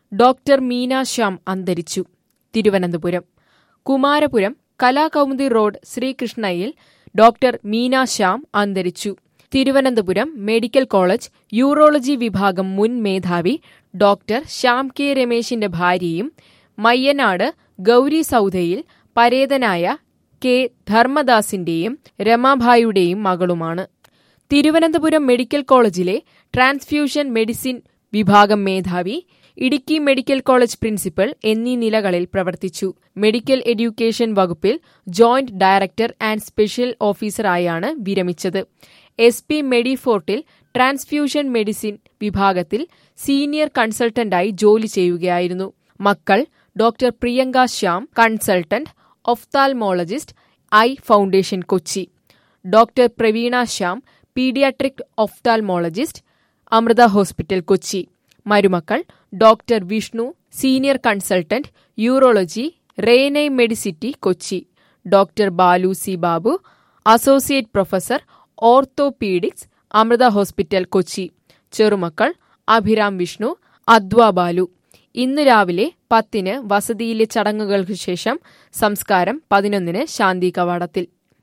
doctor Meena Shyam അന്തരിച്ചു Thiruvananthapuram Kumarapuram Kalakaumudi road ശ്രീകൃഷ്ണയിൽ doctor Meena Shyam അന്തരിച്ചു തിരുവനന്തപുരം മെഡിക്കൽ കോളേജ് യൂറോളജി വിഭാഗം മുൻ മേധാവി ഡോക്ടർ ശ്യാം കെ രമേശിന്റെ ഭാര്യയും മയ്യനാട് ഗൗരി സൗധയിൽ പരേതനായ കെ ധർമ്മദാസിന്റെയും രമാഭായിയുടെയും മകളുമാണ് തിരുവനന്തപുരം മെഡിക്കൽ കോളേജിലെ ട്രാൻസ്ഫ്യൂഷൻ മെഡിസിൻ വിഭാഗം മേധാവി ഇടുക്കി മെഡിക്കൽ കോളേജ് പ്രിൻസിപ്പൽ എന്നീ നിലകളിൽ പ്രവർത്തിച്ചു മെഡിക്കൽ എഡ്യൂക്കേഷൻ വകുപ്പിൽ ജോയിന്റ് ഡയറക്ടർ ആൻഡ് സ്പെഷ്യൽ ഓഫീസറായാണ് വിരമിച്ചത് എസ് പി മെഡിഫോർട്ടിൽ ട്രാൻസ്ഫ്യൂഷൻ മെഡിസിൻ വിഭാഗത്തിൽ സീനിയർ കൺസൾട്ടന്റായി ജോലി ചെയ്യുകയായിരുന്നു മക്കൾ doctor Priyanka Shyam consultant ophthalmologist eye foundation Kochi doctor Praveena Shyam paediatric ophthalmologist Amrita hospital Kochi മരുമക്കൾ doctor Vishnu senior consultant urology Renai Medicity Kochi doctor Balu C Babu associate professor orthopaedics Amrita hospital Kochi ചെറുമക്കൾ അഭിരാം വിഷ്ണു അദ്വ ബാലു ഇന്ന് രാവിലെ പത്തിന് വസതിയിലെ ചടങ്ങുകൾക്ക് ശേഷം സംസ്കാരം പതിനൊന്നിന് ശാന്തി കവാടത്തിൽ